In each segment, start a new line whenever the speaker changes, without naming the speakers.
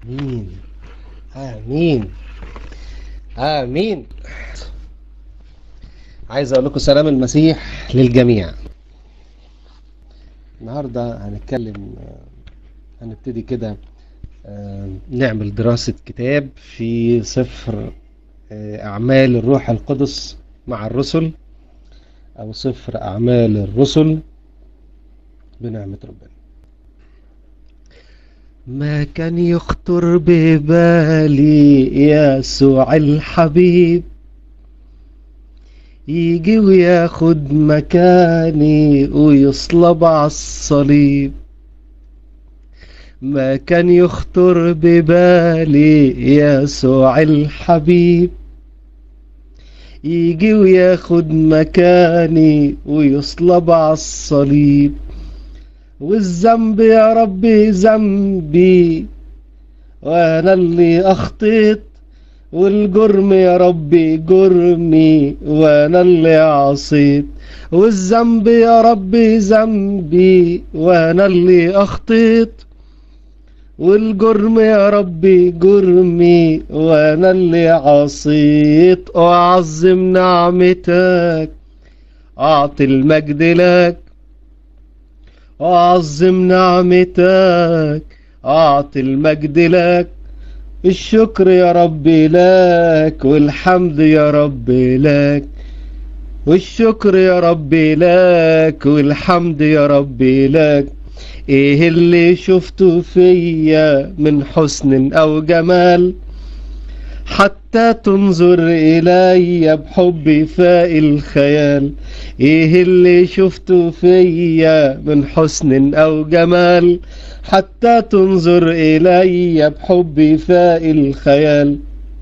آمين آمين آمين عايز أقول لكم سلام المسيح للجميع النهاردة هنتكلم هنبتدي كده نعمل دراسة كتاب في سفر أعمال الروح القدس مع الرسل أو سفر أعمال الرسل بنعمة ربنا ما كان يخطر ببالي يسوع الحبيب يجي وياخد مكاني ويصلب على الصليب ما كان يخطر ببالي يسوع الحبيب يجي وياخد مكاني ويصلب على الصليب والذنب يا ربي ذنبي وانا اللي اخطيت والجرم يا ربي جرمي وانا اللي عصيت والذنب يا ربي ذنبي وانا اللي اخطيت والجرم يا ربي جرمي وانا اللي عصيت اعظم نعمتك اعطي المجد لك أعظم نعمتك أعطي المجد لك الشكر يا ربي لك والحمد يا ربي لك والشكر يا ربي لك والحمد يا ربي لك ايه اللي شفته فيا من حسن او جمال حتى تنظر إلي بحب فاء الخيال إيه اللي شفته فيا من حسن أو جمال حتى تنظر إلي بحب فاء الخيال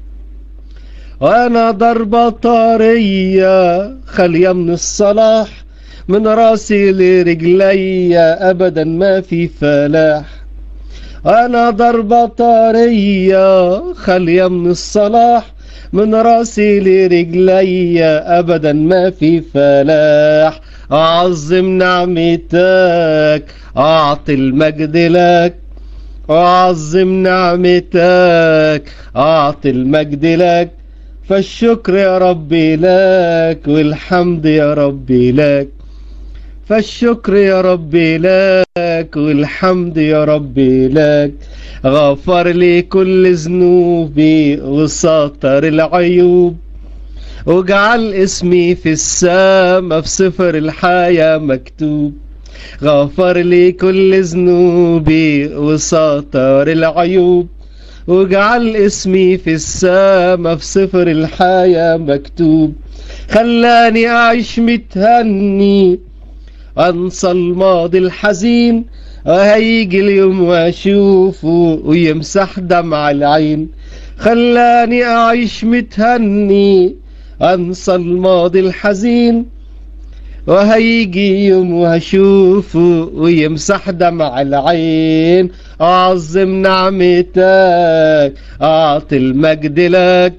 وأنا ضربة طارية خالية من الصلاح من راسي لرجلي أبدا ما في فلاح أنا ضربة طارية خالية من الصلاح من راسي لرجلي أبدا ما في فلاح أعظم نعمتك أعطي المجد لك أعظم نعمتك أعطي المجد لك فالشكر يا ربي لك والحمد يا ربي لك فالشكر يا ربي لك والحمد يا ربي لك غفر لي كل ذنوبي وسطر العيوب وجعل اسمي في السما في سفر الحياة مكتوب غفر لي كل ذنوبي وسطر العيوب وجعل اسمي في السما في سفر الحياة مكتوب خلاني أعيش متهني انسى الماضي الحزين هيجي اليوم واشوفه ويمسح دمع العين خلاني اعيش متهني انسى الماضي الحزين وهيجي يوم وهشوفه ويمسح دمع العين اعظم نعمتك اعطي المجد لك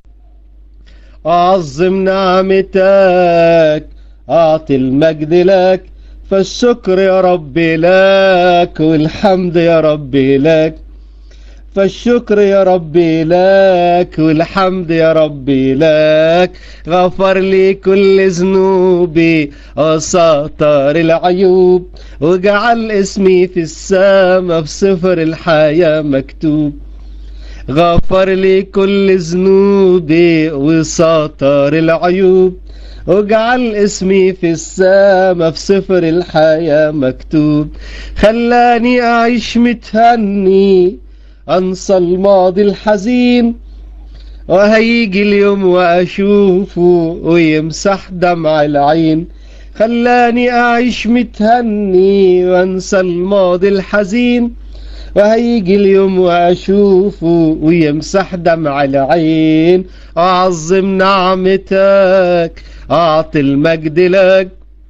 اعظم نعمتك أعطي المجد لك فالشكر يا ربي لك والحمد يا ربي لك فالشكر يا ربي لك والحمد يا ربي لك غفر لي كل ذنوبي وسطر العيوب وجعل اسمي في السما في سفر الحياة مكتوب غفر لي كل ذنوبي وسطر العيوب وجعل اسمي في السما في سفر الحياة مكتوب خلاني أعيش متهني أنسى الماضي الحزين وهيجي اليوم وأشوفه ويمسح دمع العين خلاني أعيش متهني وأنسى الماضي الحزين وهيجي اليوم وأشوفه ويمسح دمع العين أعظم نعمتك أعطي المجد لك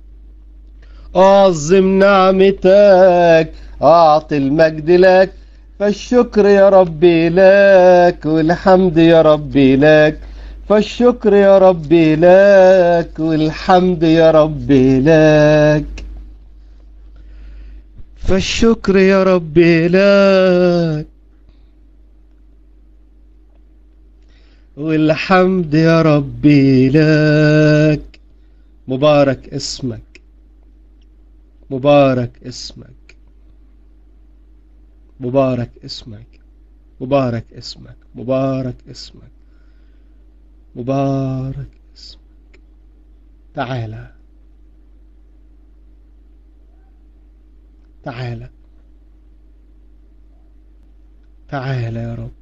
أعظم نعمتك أعطي المجد لك فالشكر يا ربي لك والحمد يا ربي لك فالشكر يا ربي لك والحمد يا ربي لك فالشكر يا ربي لك والحمد يا ربي لك مبارك اسمك مبارك اسمك مبارك اسمك مبارك اسمك مبارك اسمك مبارك اسمك تعالى تعالى تعالى يا رب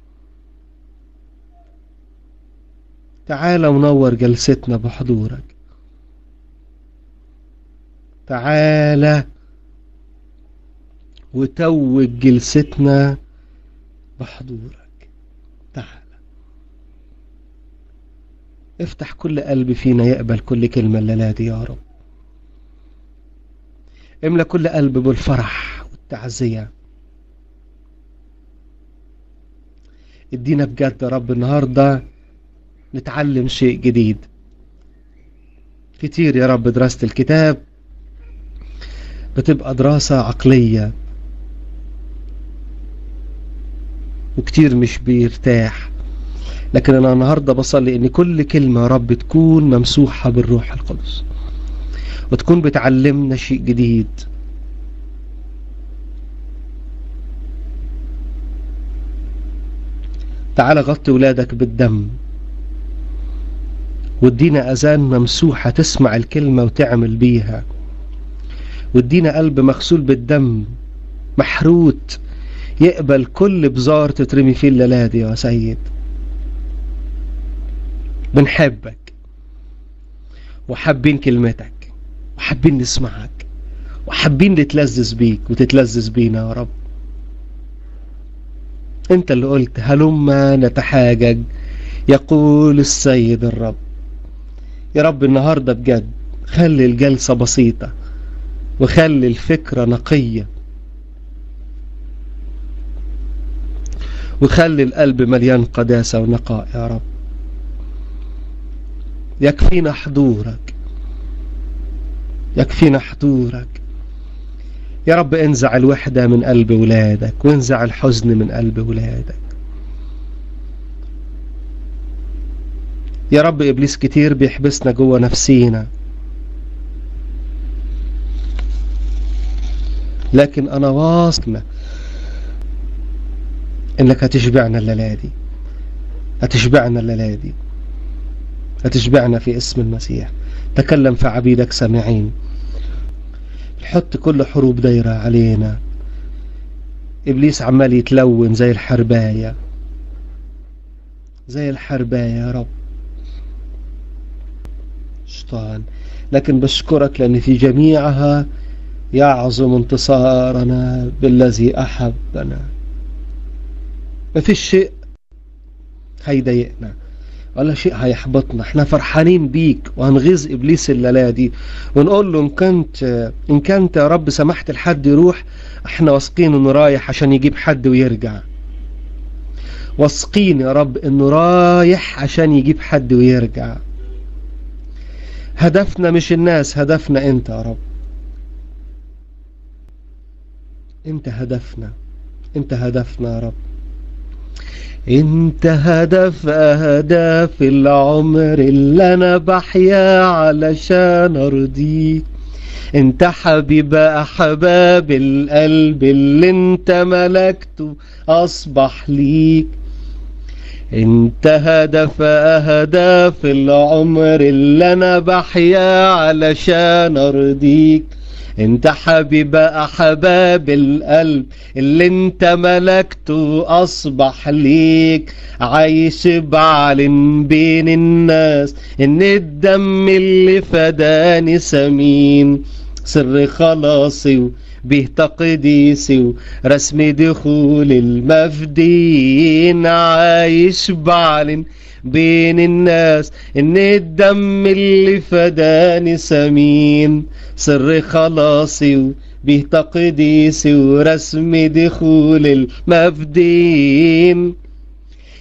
تعالى ونور جلستنا بحضورك تعالى وتوج جلستنا بحضورك تعالى افتح كل قلب فينا يقبل كل كلمة الليلة دي يا رب املى كل قلب بالفرح والتعزية ادينا بجد يا رب النهاردة نتعلم شيء جديد كتير يا رب دراسة الكتاب بتبقى دراسة عقلية وكتير مش بيرتاح لكن انا النهاردة بصلي ان كل كلمة يا رب تكون ممسوحة بالروح القدس وتكون بتعلمنا شيء جديد تعال غطي ولادك بالدم وادينا اذان ممسوحة تسمع الكلمة وتعمل بيها وادينا قلب مغسول بالدم محروت يقبل كل بزار تترمي فيه الليلة دي يا سيد بنحبك وحابين كلمتك وحابين نسمعك وحابين نتلذذ بيك وتتلذذ بينا يا رب انت اللي قلت هلما نتحاجج يقول السيد الرب يا رب النهاردة بجد خلي الجلسة بسيطة وخلي الفكرة نقية وخلي القلب مليان قداسة ونقاء يا رب يكفينا حضورك يكفينا حضورك يا رب انزع الوحدة من قلب ولادك وانزع الحزن من قلب ولادك يا رب إبليس كتير بيحبسنا جوه نفسينا لكن أنا واثق إنك هتشبعنا الليلة دي هتشبعنا الليلة دي هتشبعنا في اسم المسيح تكلم في عبيدك سامعين حط كل حروب دايرة علينا إبليس عمال يتلون زي الحرباية زي الحرباية يا رب شيطان لكن بشكرك لأن في جميعها يعظم انتصارنا بالذي أحبنا ما فيش شيء هيضايقنا ولا شيء هيحبطنا احنا فرحانين بيك وهنغيظ ابليس الليله دي ونقول له ان كنت ان كنت يا رب سمحت لحد يروح احنا واثقين انه رايح عشان يجيب حد ويرجع واثقين يا رب انه رايح عشان يجيب حد ويرجع هدفنا مش الناس هدفنا انت يا رب انت هدفنا انت هدفنا يا رب انت هدف اهداف العمر اللي انا بحيا علشان ارضيك انت حبيب احباب القلب اللي انت ملكته اصبح ليك انت هدف اهداف العمر اللي انا بحيا علشان ارضيك انت حبيب احباب القلب اللي انت ملكته اصبح ليك عايش بعلن بين الناس ان الدم اللي فداني سمين سر خلاصي به تقديسي ورسم دخول المفدين عايش بعلن بين الناس ان الدم اللي فداني سمين سر خلاصي به تقديسي ورسم دخول المفدين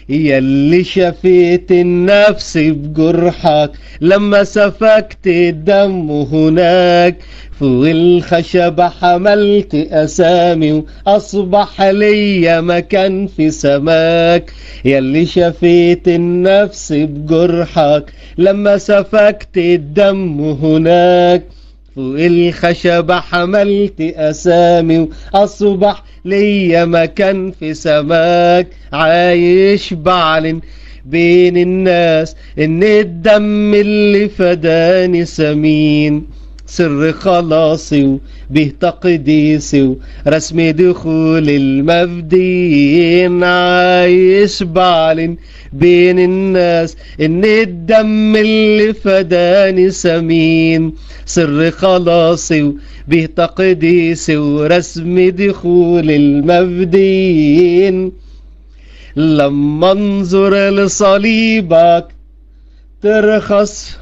يلي شفيت النفس بجرحك لما سفكت الدم هناك فوق الخشبة حملت أسامي وأصبح ليا مكان في سماك يلي شفيت النفس بجرحك لما سفكت الدم هناك فوق الخشبة حملت أسامي وأصبح ليا مكان في سماك عايش بعلن بين الناس إن الدم اللي فداني سمين سر خلاصي وبه تقديسي ورسم دخول المفدين عايش بعلن بين الناس ان الدم اللي فداني سمين سر خلاصي وبه تقديسي ورسم دخول المفدين لما انظر لصليبك ترخص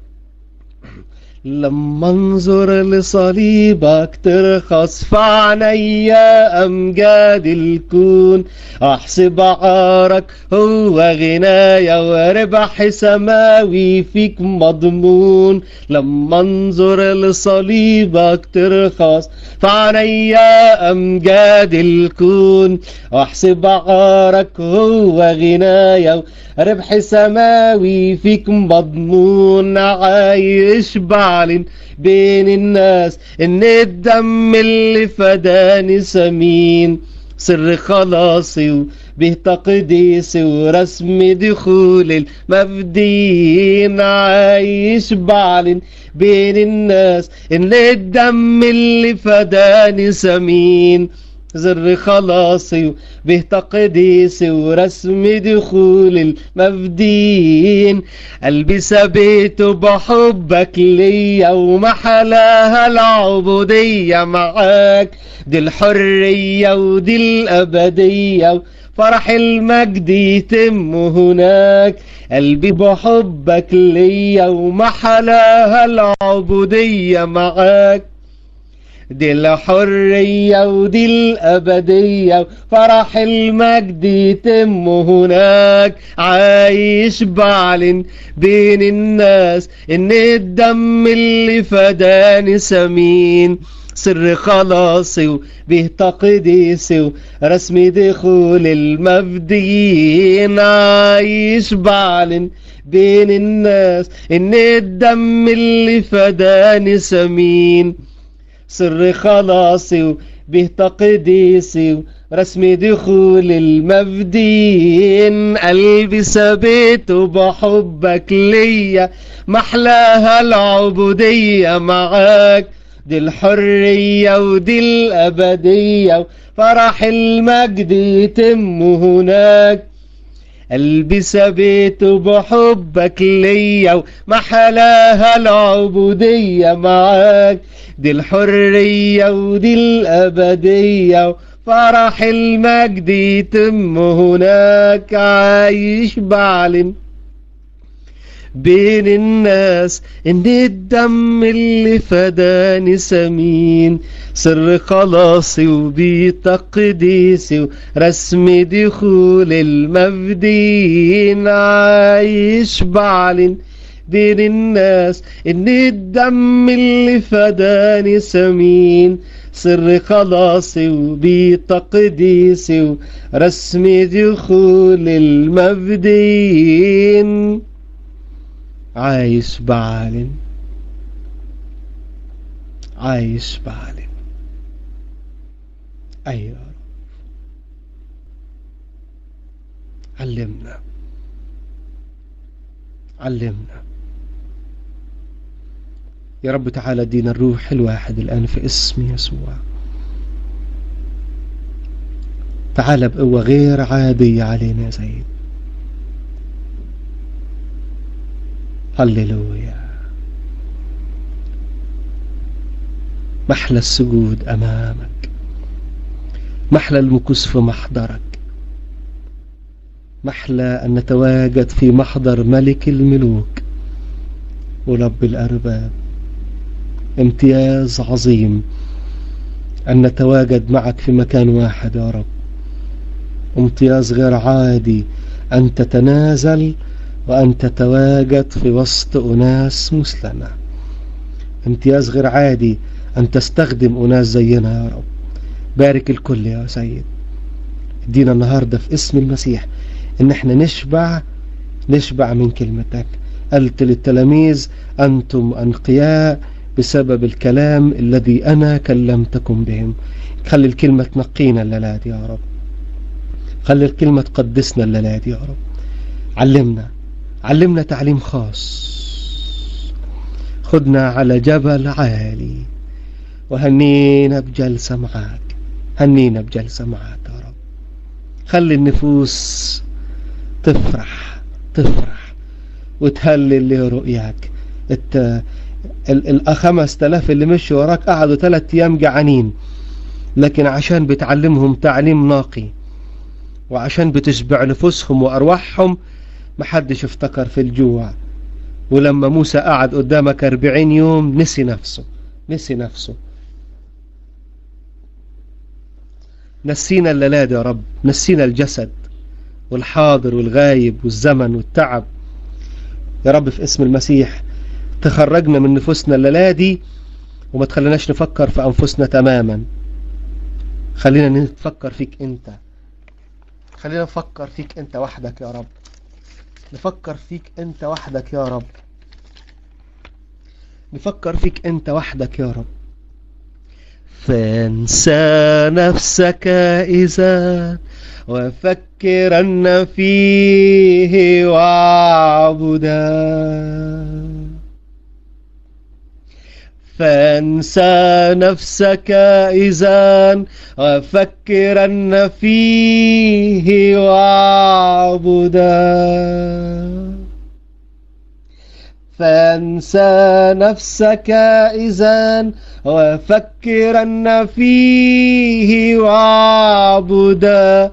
لما انظر لصليبك ترخص فعنيا أمجاد الكون أحسب عارك هو غنايا وربح سماوي فيك مضمون لما انظر لصليبك ترخص فعنيا أمجاد الكون أحسب عارك هو غنايا ربح سماوي فيك مضمون عايش بعلن بين الناس ان الدم اللي فداني سمين سر خلاصي وبه تقديسي ورسم دخول المفدين عايش بعلن بين الناس ان الدم اللي فداني سمين زر خلاصي به تقديسي ورسم دخول المفدين قلبي سبيته بحبك ليا ومحلاها العبودية معاك دي الحرية ودي الأبدية فرح المجد يتم هناك قلبي بحبك ليا ومحلاها العبودية معاك دي الحرية ودي الأبدية فرح المجد يتم هناك عايش بعلن بين الناس إن الدم اللي فداني سمين سر خلاصي وبه تقديسي ورسم دخول المفديين عايش بعلن بين الناس إن الدم اللي فداني سمين سر خلاصي وبه تقديسي ورسم دخول المفدين قلبي سبيته بحبك ليا محلاها العبودية معاك دي الحرية ودي الأبدية فرح المجد يتم هناك قلبي سبيته بحبك ليا ومحلاها العبودية معاك دي الحرية ودي الأبدية فرح المجد يتم هناك عايش بعلن بين الناس ان الدم اللي فداني سمين سر خلاصي وبيه تقديسي ورسم دخول المفدين عايش بعلن بين الناس ان الدم اللي فداني سمين سر خلاصي وبيه تقديسي ورسم دخول المفدين عايش بعالم عايش بعالم أيوة علمنا علمنا يا رب تعالى ادينا الروح الواحد الآن في اسم يسوع تعالى بقوة غير عادية علينا يا سيد هللويا محلى السجود أمامك محلى المكوس في محضرك محلى أن نتواجد في محضر ملك الملوك ورب الأرباب امتياز عظيم أن نتواجد معك في مكان واحد يا رب امتياز غير عادي أن تتنازل وأن تتواجد في وسط أناس مسلمة امتياز غير عادي أن تستخدم أناس زينا يا رب بارك الكل يا سيد ادينا النهاردة في اسم المسيح ان احنا نشبع نشبع من كلمتك قلت للتلاميذ أنتم أنقياء بسبب الكلام الذي أنا كلمتكم بهم خلي الكلمة تنقينا الليلة دي يا رب خلي الكلمة تقدسنا الليلة دي يا رب علمنا علمنا تعليم خاص خدنا على جبل عالي وهنينا بجلسة معاك هنينا بجلسة معاك يا رب خلي النفوس تفرح تفرح وتهلل لرؤياك الت... الخمس تلاف اللي مشوا وراك قعدوا ثلاث ايام جعانين لكن عشان بتعلمهم تعليم ناقي وعشان بتشبع نفوسهم وارواحهم محدش افتكر في الجوع ولما موسى قعد قدامك أربعين يوم نسي نفسه نسي نفسه نسينا الليلاد يا رب نسينا الجسد والحاضر والغايب والزمن والتعب يا رب في اسم المسيح تخرجنا من نفوسنا الليلادي وما تخليناش نفكر في أنفسنا تماما خلينا نفكر فيك أنت خلينا نفكر فيك أنت وحدك يا رب نفكر فيك أنت وحدك يا رب نفكر فيك أنت وحدك يا رب فانسى نفسك إذا وفكرن فيه واعبدا فانسى نفسك إذا وفكرن فيه واعبدا فانسى نفسك إذا وفكرن فيه واعبدا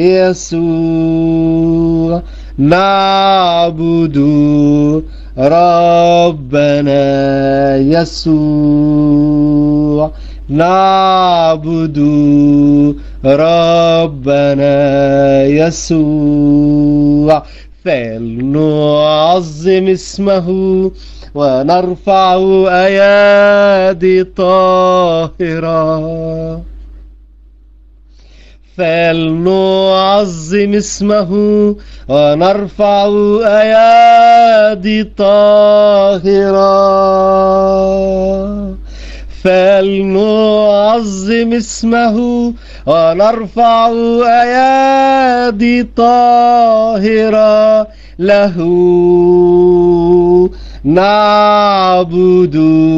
يسوع نعبد ربنا يسوع نعبد ربنا يسوع فلنعظم اسمه ونرفع أيادي طاهرة فلنعظم اسمه ونرفع أيادي طاهرة فلنعظم اسمه ونرفع أيادي طاهرة له نعبد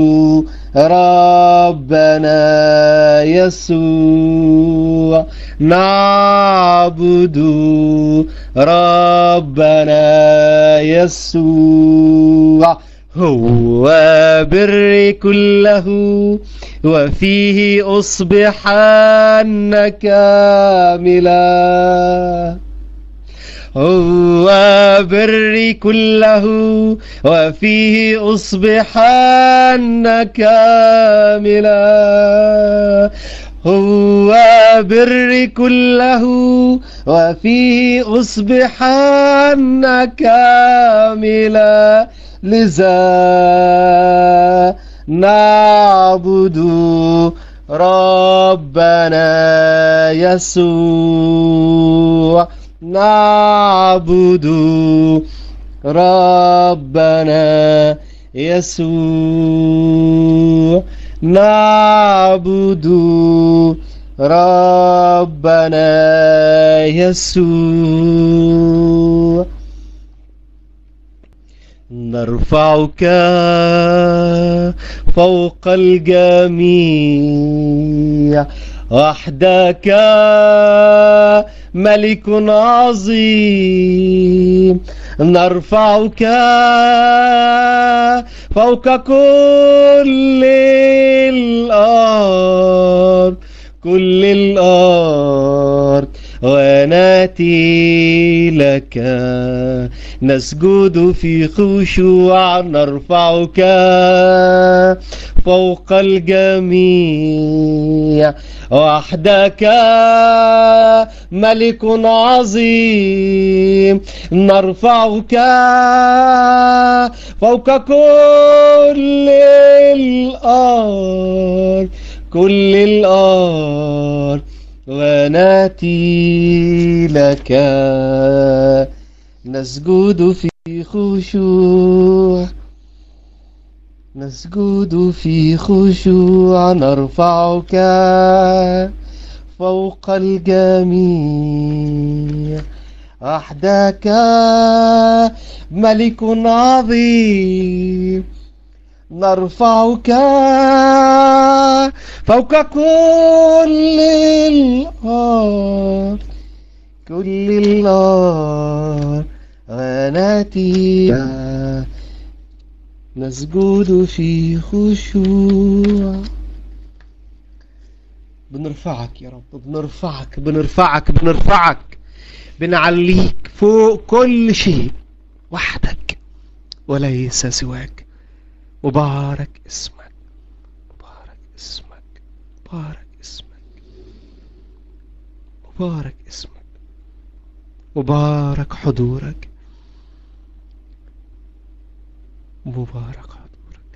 ربنا يسوع نعبد ربنا يسوع هو بر كله وفيه أصبحن كاملا هو بر كله وفيه أصبحن كاملا هو بر كله وفيه أصبحن كاملا لذا نعبد ربنا يسوع نعبد ربنا يسوع نعبد ربنا يسوع نرفعك فوق الجميع وحدك ملك عظيم نرفعك فوق كل الأرض كل الأرض وناتي لك نسجد في خشوع نرفعك فوق الجميع وحدك ملك عظيم نرفعك فوق كل الأرض كل الأرض وناتي لك نسجد في خشوع نسجد في خشوع نرفعك فوق الجميع وحدك ملك عظيم نرفعك فوق كل الأرض كل الأرض وناتي نسجد في خشوع بنرفعك يا رب بنرفعك بنرفعك بنرفعك بنعليك فوق كل شيء وحدك وليس سواك مبارك اسمك مبارك اسمك مبارك اسمك مبارك اسمك مبارك حضورك مبارك حضورك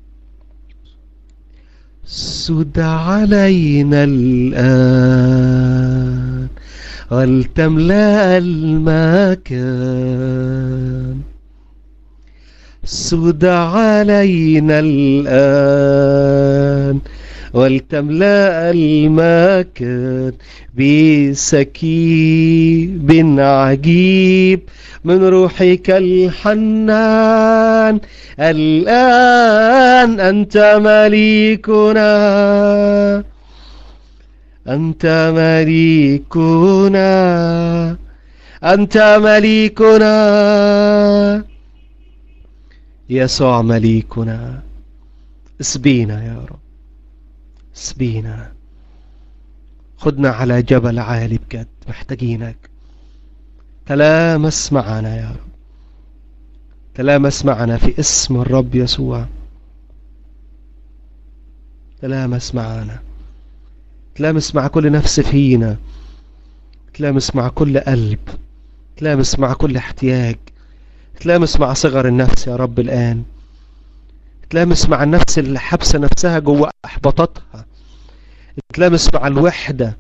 سد علينا الآن ولتملأ المكان سد علينا الآن ولتملأ المكان بسكيب عجيب من روحك الحنان الآن أنت مليكنا أنت مليكنا أنت مليكنا يسوع مليكنا اسبينا يا رب اسبينا خدنا على جبل عالي بجد محتاجينك تلامس معنا يا رب تلامس معنا في اسم الرب يسوع تلامس معنا تلامس مع كل نفس فينا تلامس مع كل قلب تلامس مع كل احتياج تلامس مع صغر النفس يا رب الآن تلامس مع النفس اللي حبسة نفسها جوه أحبطتها تلامس مع الوحدة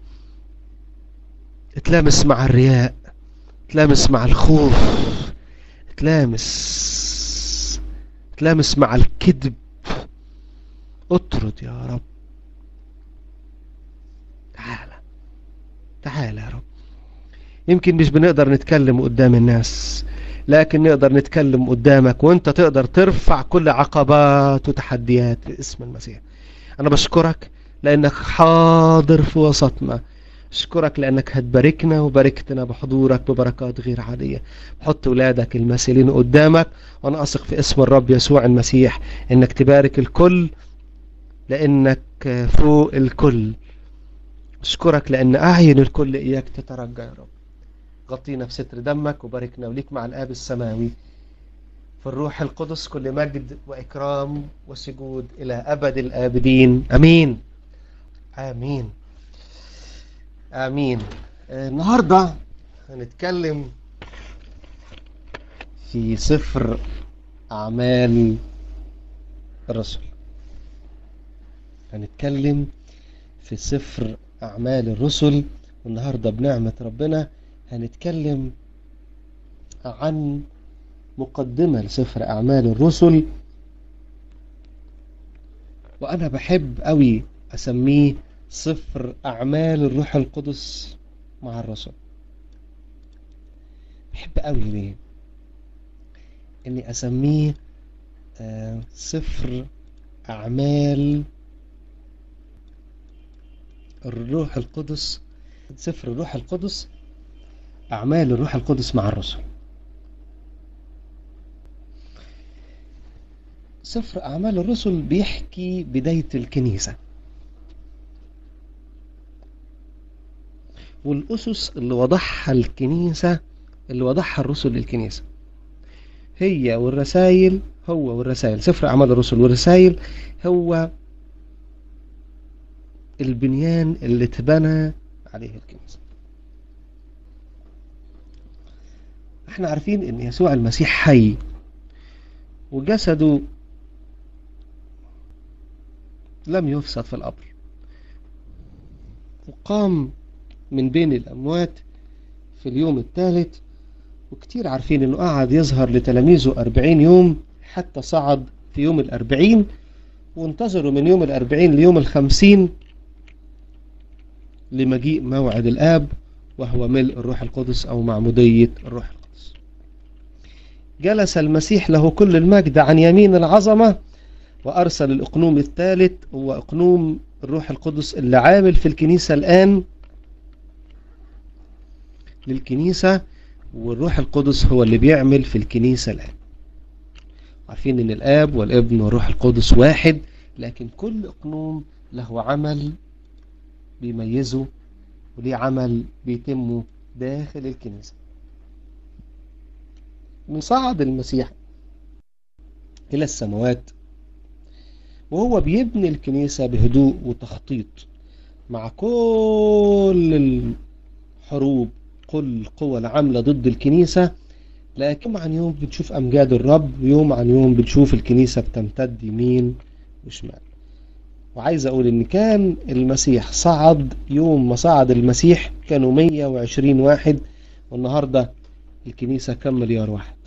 تلامس مع الرياء تلامس مع الخوف تلامس تلامس مع الكذب اطرد يا رب تعالى تعالى يا رب يمكن مش بنقدر نتكلم قدام الناس لكن نقدر نتكلم قدامك وانت تقدر ترفع كل عقبات وتحديات باسم المسيح انا بشكرك لانك حاضر في وسطنا اشكرك لانك هتباركنا وباركتنا بحضورك ببركات غير عادية حط ولادك المسيلين قدامك وانا اثق في اسم الرب يسوع المسيح انك تبارك الكل لانك فوق الكل اشكرك لان اعين الكل اياك تترجى يا رب غطينا بستر دمك وباركنا وليك مع الاب السماوي في الروح القدس كل مجد واكرام وسجود الى ابد الابدين امين امين امين النهارده هنتكلم في سفر اعمال الرسل هنتكلم في سفر اعمال الرسل والنهارده بنعمه ربنا هنتكلم عن مقدمة لسفر أعمال الرسل وأنا بحب أوي أسميه سفر أعمال الروح القدس مع الرسل بحب أوي ليه إني أسميه آه سفر أعمال الروح القدس سفر الروح القدس أعمال الروح القدس مع الرسل سفر أعمال الرسل بيحكي بداية الكنيسة والأسس اللي وضعها الكنيسة اللي وضعها الرسل للكنيسة هي والرسائل هو والرسائل سفر أعمال الرسل والرسائل هو البنيان اللي اتبنى عليه الكنيسة احنا عارفين ان يسوع المسيح حي وجسده لم يفسد في القبر وقام من بين الأموات في اليوم الثالث وكتير عارفين انه قعد يظهر لتلاميذه أربعين يوم حتى صعد في يوم الأربعين وانتظروا من يوم الأربعين ليوم الخمسين لمجيء موعد الآب وهو ملء الروح القدس أو معمودية الروح القدس جلس المسيح له كل المجد عن يمين العظمة وأرسل الأقنوم الثالث هو أقنوم الروح القدس اللي عامل في الكنيسة الآن للكنيسة والروح القدس هو اللي بيعمل في الكنيسة الآن عارفين ان الآب والابن والروح القدس واحد لكن كل أقنوم له عمل بيميزه وليه عمل بيتمه داخل الكنيسة من صعد المسيح إلى السماوات وهو بيبني الكنيسة بهدوء وتخطيط مع كل الحروب كل القوى العاملة ضد الكنيسة لكن يوم عن يوم بنشوف أمجاد الرب يوم عن يوم بنشوف الكنيسة بتمتد يمين وشمال وعايز أقول إن كان المسيح صعد يوم ما صعد المسيح كانوا 120 واحد والنهاردة الكنيسة كم مليار واحد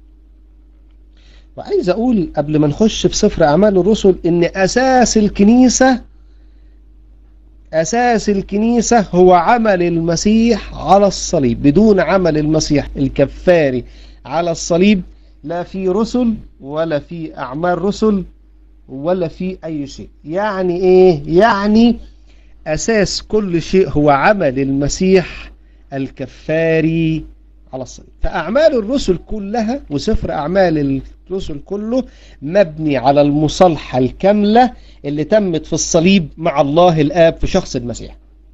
وعايز أقول قبل ما نخش في سفر أعمال الرسل إن أساس الكنيسة أساس الكنيسة هو عمل المسيح على الصليب بدون عمل المسيح الكفاري على الصليب لا في رسل ولا في أعمال رسل ولا في أي شيء يعني إيه؟ يعني أساس كل شيء هو عمل المسيح الكفاري على الصليب فأعمال الرسل كلها وسفر أعمال الرسل كله مبني على المصالحة الكاملة اللي تمت في الصليب مع الله الآب في شخص المسيح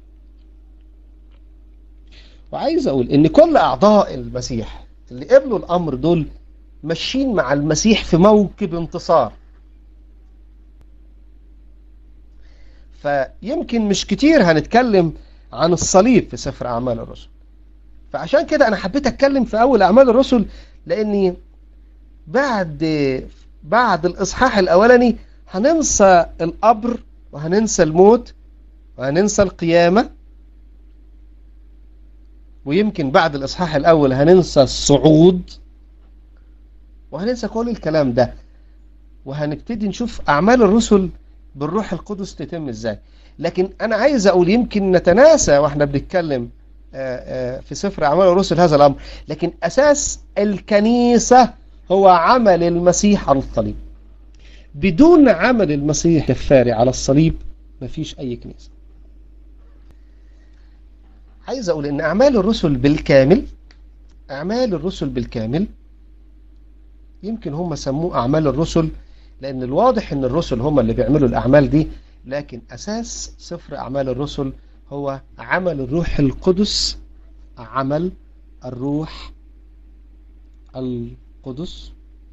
وعايز أقول إن كل أعضاء المسيح اللي قبلوا الأمر دول ماشيين مع المسيح في موكب انتصار فيمكن مش كتير هنتكلم عن الصليب في سفر أعمال الرسل فعشان كده أنا حبيت أتكلم في أول أعمال الرسل لأني بعد بعد الإصحاح الأولاني هننسى القبر وهننسى الموت وهننسى القيامة ويمكن بعد الإصحاح الأول هننسى الصعود وهننسى كل الكلام ده وهنبتدي نشوف أعمال الرسل بالروح القدس تتم إزاي لكن أنا عايز أقول يمكن نتناسى وإحنا بنتكلم في سفر أعمال الرسل هذا الأمر لكن أساس الكنيسة هو عمل المسيح على الصليب بدون عمل المسيح كفاري على الصليب مفيش أي كنيسة عايز أقول إن أعمال الرسل بالكامل أعمال الرسل بالكامل يمكن هم سموه أعمال الرسل لأن الواضح إن الرسل هم اللي بيعملوا الأعمال دي لكن أساس سفر أعمال الرسل هو عمل الروح القدس عمل الروح القدس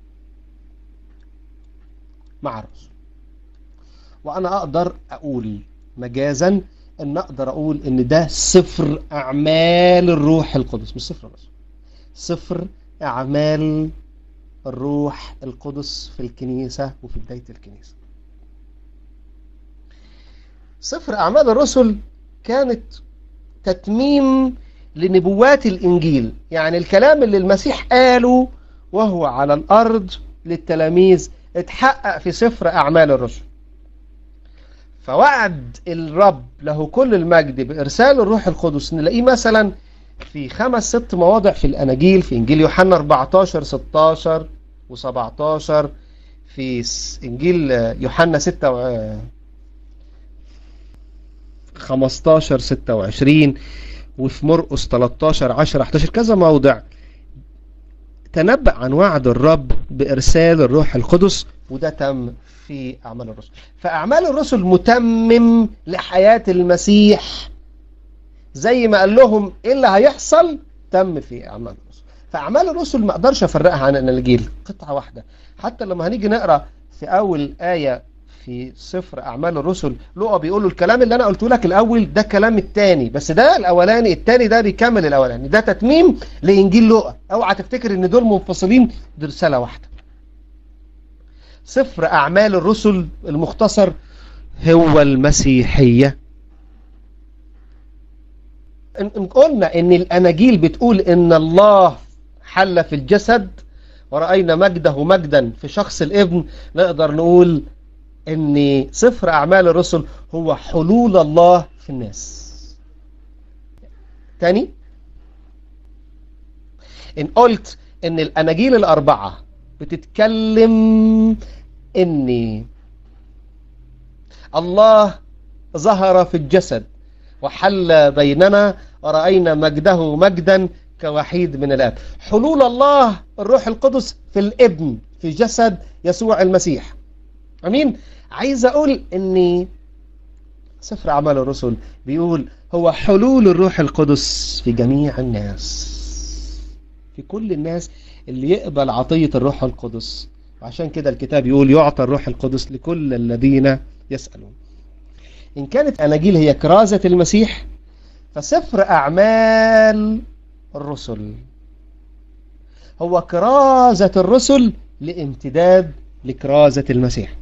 مع الرسل وأنا أقدر أقول مجازا أن أقدر أقول أن ده سفر أعمال الروح القدس مش سفر الرسل سفر أعمال الروح القدس في الكنيسة وفي بداية الكنيسة سفر أعمال الرسل كانت تتميم لنبوات الإنجيل يعني الكلام اللي المسيح قاله وهو على الأرض للتلاميذ اتحقق في سفر أعمال الرسل فوعد الرب له كل المجد بإرسال الروح القدس نلاقيه مثلا في خمس ست مواضع في الأناجيل في إنجيل يوحنا 14 16 و17 في إنجيل يوحنا 6 15 26 وفي مرقس 13 10 11 كذا موضع تنبأ عن وعد الرب بإرسال الروح القدس وده تم في أعمال الرسل فأعمال الرسل متمم لحياة المسيح زي ما قال لهم ايه اللي هيحصل تم في اعمال الرسل فاعمال الرسل ما اقدرش افرقها عن الاناجيل قطعه واحده حتى لما هنيجي نقرا في اول ايه في سفر اعمال الرسل لقى بيقولوا الكلام اللي انا قلته لك الاول ده كلام التاني بس ده الاولاني التاني ده بيكمل الاولاني ده تتميم لانجيل لقى اوعى تفتكر ان دول منفصلين دي رساله واحده سفر اعمال الرسل المختصر هو المسيحيه ان قلنا ان الاناجيل بتقول ان الله حل في الجسد ورأينا مجده مجدا في شخص الابن نقدر نقول ان سفر اعمال الرسل هو حلول الله في الناس تاني ان قلت ان الاناجيل الاربعة بتتكلم ان الله ظهر في الجسد وحل بيننا ورأينا مجده مجدا كوحيد من الآب حلول الله الروح القدس في الابن في جسد يسوع المسيح أمين عايز أقول أن سفر أعمال الرسل بيقول هو حلول الروح القدس في جميع الناس في كل الناس اللي يقبل عطية الروح القدس وعشان كده الكتاب يقول يعطى الروح القدس لكل الذين يسألون إن كانت أناجيل هي كرازة المسيح فسفر أعمال الرسل هو كرازة الرسل لامتداد لكرازة المسيح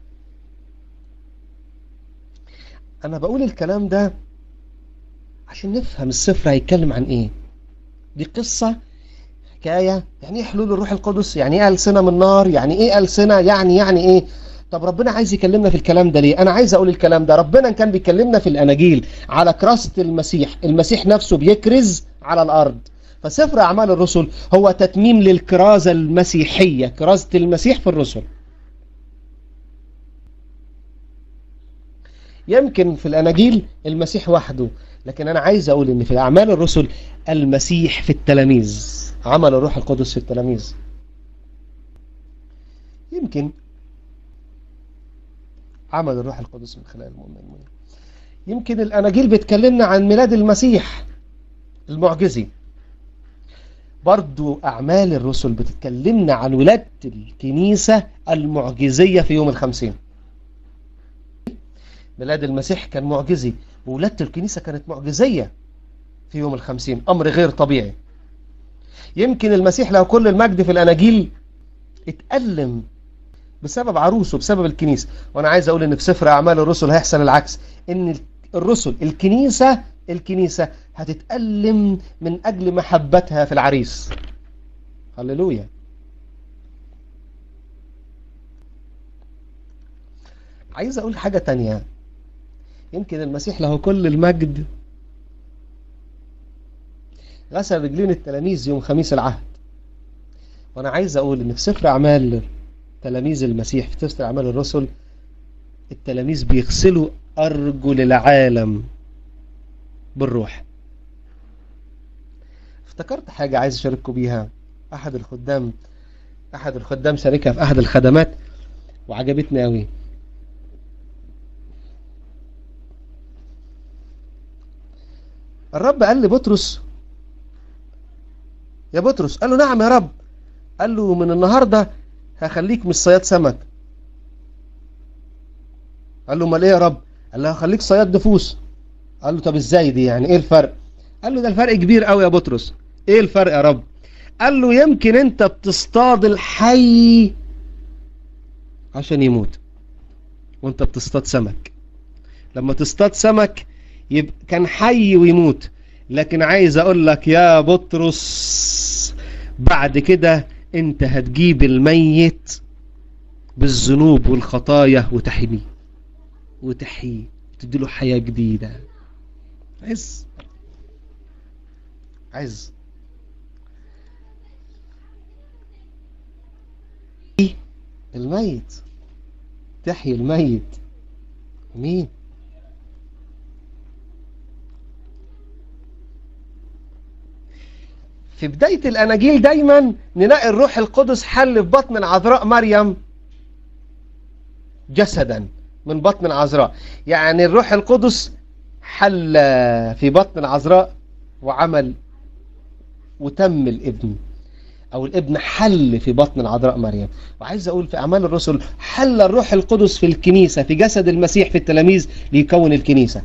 أنا بقول الكلام ده عشان نفهم السفر هيتكلم عن إيه دي قصة حكاية يعني إيه حلول الروح القدس يعني إيه ألسنة من نار يعني إيه ألسنة يعني يعني إيه طب ربنا عايز يكلمنا في الكلام ده ليه انا عايز اقول الكلام ده ربنا كان بيكلمنا في الاناجيل على كراسة المسيح المسيح نفسه بيكرز على الارض فسفر اعمال الرسل هو تتميم للكرازة المسيحية كرازة المسيح في الرسل يمكن في الاناجيل المسيح وحده لكن انا عايز اقول ان في اعمال الرسل المسيح في التلاميذ عمل الروح القدس في التلاميذ يمكن عمل الروح القدس من خلال المؤمنين يمكن الأناجيل بتكلمنا عن ميلاد المسيح المعجزي برضو أعمال الرسل بتتكلمنا عن ولادة الكنيسة المعجزية في يوم الخمسين ميلاد المسيح كان معجزي وولادة الكنيسة كانت معجزية في يوم الخمسين أمر غير طبيعي يمكن المسيح له كل المجد في الأناجيل اتألم بسبب عروسه بسبب الكنيسة وانا عايز اقول ان في سفر اعمال الرسل هيحصل العكس ان الرسل الكنيسة الكنيسة هتتألم من اجل محبتها في العريس هللويا عايز اقول حاجة تانية يمكن المسيح له كل المجد غسل رجلين التلاميذ يوم خميس العهد وانا عايز اقول ان في سفر اعمال تلاميذ المسيح في سفر اعمال الرسل التلاميذ بيغسلوا ارجل العالم بالروح افتكرت حاجة عايز اشارككم بيها احد الخدام احد الخدام شاركها في احد الخدمات وعجبتني قوي الرب قال لبطرس يا بطرس قال له نعم يا رب قال له من النهاردة هخليك مش صياد سمك قال له امال ايه يا رب قال له هخليك صياد نفوس قال له طب ازاي دي يعني ايه الفرق قال له ده الفرق كبير قوي يا بطرس ايه الفرق يا رب قال له يمكن انت بتصطاد الحي عشان يموت وانت بتصطاد سمك لما تصطاد سمك يبقى كان حي ويموت لكن عايز اقول لك يا بطرس بعد كده انت هتجيب الميت بالذنوب والخطايا وتحميه وتحييه تديله حياة جديدة عز عز الميت تحيي الميت مين في بداية الأناجيل دايما نلاقي الروح القدس حل في بطن العذراء مريم جسدا من بطن العذراء يعني الروح القدس حل في بطن العذراء وعمل وتم الابن او الابن حل في بطن العذراء مريم وعايز اقول في اعمال الرسل حل الروح القدس في الكنيسة في جسد المسيح في التلاميذ ليكون الكنيسة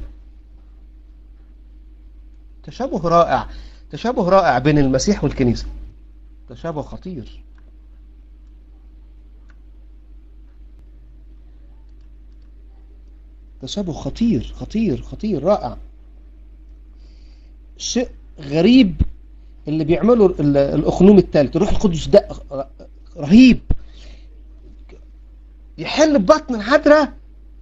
تشابه رائع تشابه رائع بين المسيح والكنيسة تشابه خطير تشابه خطير خطير خطير رائع شيء غريب اللي بيعمله الأخنوم الثالث الروح القدس ده رهيب يحل ببطن الحضرة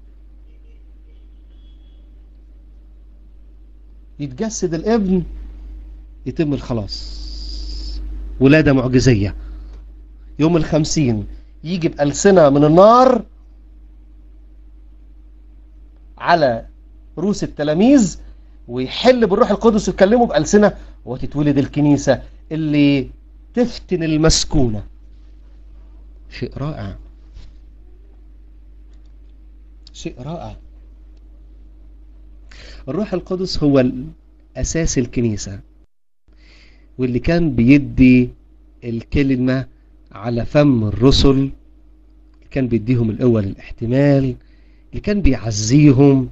يتجسد الابن يتم الخلاص ولادة معجزية يوم الخمسين يجي بألسنة من النار على رؤوس التلاميذ ويحل بالروح القدس ويكلموا بألسنة وتتولد الكنيسة اللي تفتن المسكونة شيء رائع شيء رائع الروح القدس هو أساس الكنيسة واللي كان بيدي الكلمة على فم الرسل اللي كان بيديهم الأول الاحتمال اللي كان بيعزيهم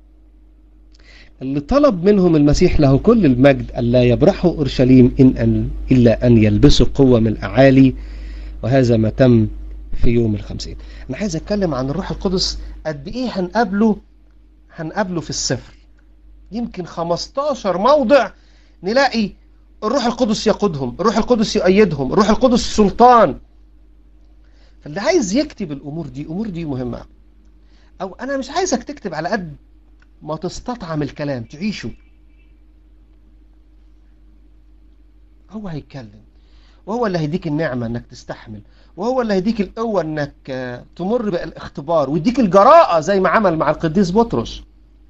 اللي طلب منهم المسيح له كل المجد ألا يبرحوا أورشليم إن أن إلا أن يلبسوا قوة من الأعالي وهذا ما تم في يوم الخمسين أنا عايز أتكلم عن الروح القدس قد إيه هنقابله هنقابله في السفر يمكن 15 موضع نلاقي الروح القدس يقودهم الروح القدس يؤيدهم الروح القدس سلطان فاللي عايز يكتب الأمور دي أمور دي مهمة أو أنا مش عايزك تكتب على قد ما تستطعم الكلام تعيشه هو هيتكلم وهو اللي هيديك النعمة انك تستحمل وهو اللي هيديك القوة انك تمر بالاختبار ويديك الجراءة زي ما عمل مع القديس بطرس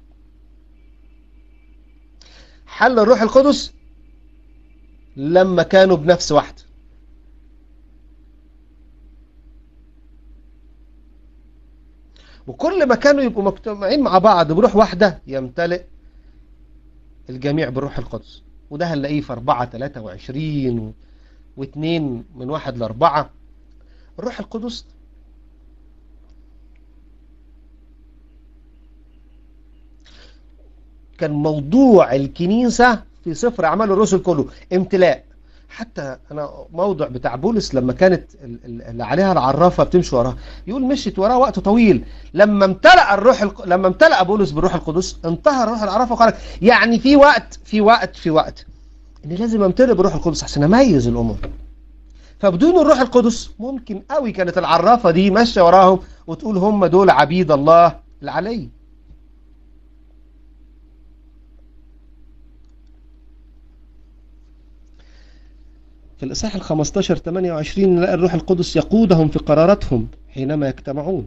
حل الروح القدس لما كانوا بنفس واحدة وكل ما كانوا يبقوا مجتمعين مع بعض بروح واحدة يمتلئ الجميع بالروح القدس وده هنلاقيه في 4 23 و2 من واحد لأربعة الروح القدس كان موضوع الكنيسة في سفر أعمال الرسل كله امتلاء حتى أنا موضع بتاع بولس لما كانت اللي عليها العرافة بتمشي وراها يقول مشيت وراها وقت طويل لما امتلأ الروح الق... لما امتلأ بولس بالروح القدس انتهى روح العرافة وقال يعني في وقت في وقت في وقت ان لازم امتلئ بالروح القدس عشان اميز الامور فبدون الروح القدس ممكن قوي كانت العرافة دي ماشية وراهم وتقول هم دول عبيد الله العلي في الإصحاح ال 15 28 نلاقي الروح القدس يقودهم في قراراتهم حينما يجتمعون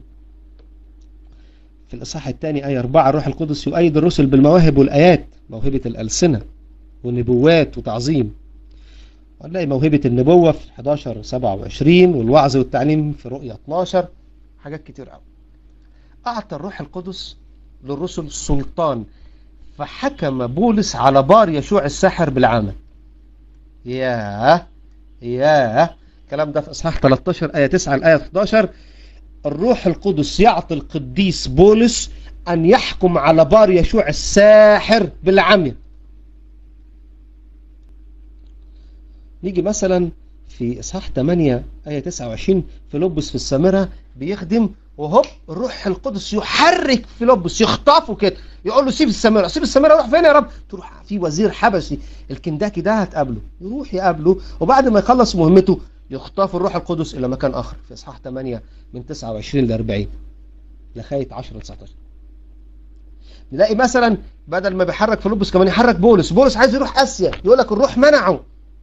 في الإصحاح الثاني آية 4 الروح القدس يؤيد الرسل بالمواهب والآيات موهبة الألسنة والنبوات وتعظيم ونلاقي موهبة النبوة في 11 27 والوعظ والتعليم في رؤية 12 حاجات كتير قوي أعطى الروح القدس للرسل سلطان فحكم بولس على بار يشوع الساحر بالعامة ياه ياه الكلام ده في اصحاح 13 آية 9 الآية 11 الروح القدس يعطي القديس بولس أن يحكم على بار يشوع الساحر بالعمي نيجي مثلا في إصحاح 8 آية 29 فيلبس في السامرة بيخدم وهوب الروح القدس يحرك فيلبس يخطفه كده يقول له سيب السامرة سيب السامرة روح فين يا رب تروح في وزير حبشي الكنداكي ده هتقابله يروح يقابله وبعد ما يخلص مهمته يخطف الروح القدس إلى مكان آخر في إصحاح 8 من 29 ل 40 لغاية 10 ل 19 نلاقي مثلا بدل ما بيحرك فيلبس كمان يحرك بولس بولس عايز يروح آسيا يقول لك الروح منعه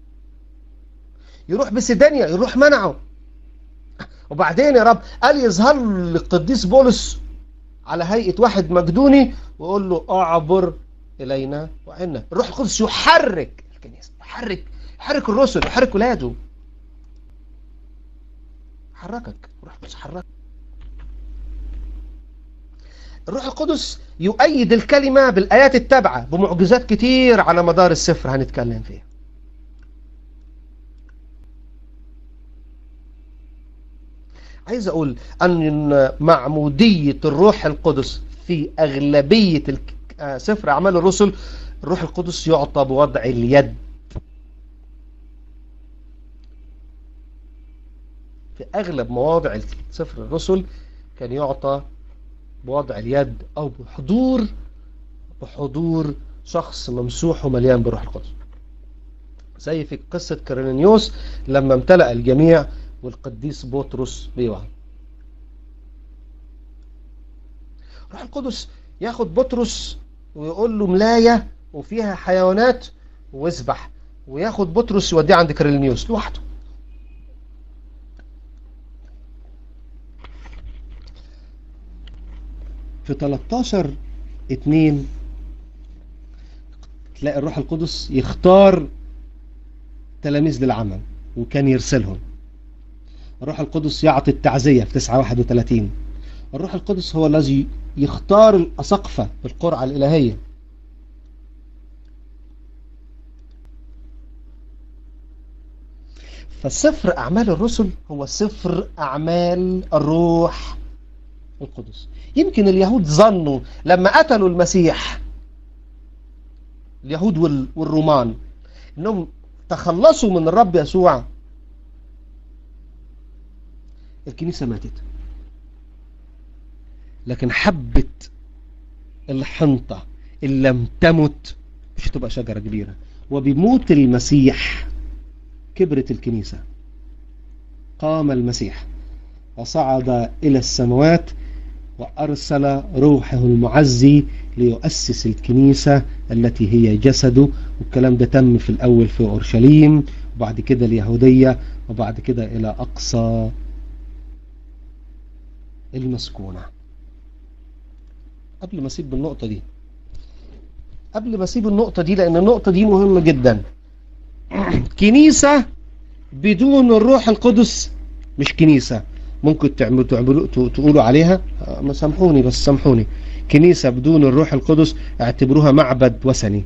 يروح بسيدانيا يروح منعه وبعدين يا رب قال يظهر للقديس بولس على هيئة واحد مجدوني ويقول له اعبر إلينا وعنا الروح القدس يحرك الكنيسة يحرك يحرك الرسل يحرك ولاده حركك الروح القدس حرك الروح القدس يؤيد الكلمة بالآيات التابعة بمعجزات كتير على مدار السفر هنتكلم فيها عايز أقول أن معمودية الروح القدس في أغلبية سفر أعمال الرسل الروح القدس يعطى بوضع اليد في أغلب مواضع سفر الرسل كان يعطى بوضع اليد أو بحضور بحضور شخص ممسوح ومليان بروح القدس زي في قصة كرينيوس لما امتلأ الجميع والقديس بطرس بيوعى روح القدس ياخد بطرس ويقول له ملاية وفيها حيوانات واسبح وياخد بطرس يوديه عند كرينيوس لوحده في 13 2 تلاقي الروح القدس يختار تلاميذ للعمل وكان يرسلهم الروح القدس يعطي التعزية في 9 31 الروح القدس هو الذي يختار الأسقفة بالقرعة الإلهية فسفر أعمال الرسل هو سفر أعمال الروح القدس يمكن اليهود ظنوا لما قتلوا المسيح اليهود والرومان انهم تخلصوا من الرب يسوع الكنيسة ماتت لكن حبة الحنطة إن لم تمت مش هتبقى شجرة كبيرة وبموت المسيح كبرت الكنيسة قام المسيح وصعد إلى السماوات وأرسل روحه المعزي ليؤسس الكنيسة التي هي جسده والكلام ده تم في الأول في أورشليم وبعد كده اليهودية وبعد كده إلى أقصى المسكونة قبل ما أسيب النقطة دي قبل ما أسيب النقطة دي لأن النقطة دي مهمة جدا كنيسة بدون الروح القدس مش كنيسة ممكن تعملوا تعملوا تقولوا عليها ما سامحوني بس سامحوني كنيسة بدون الروح القدس اعتبروها معبد وثني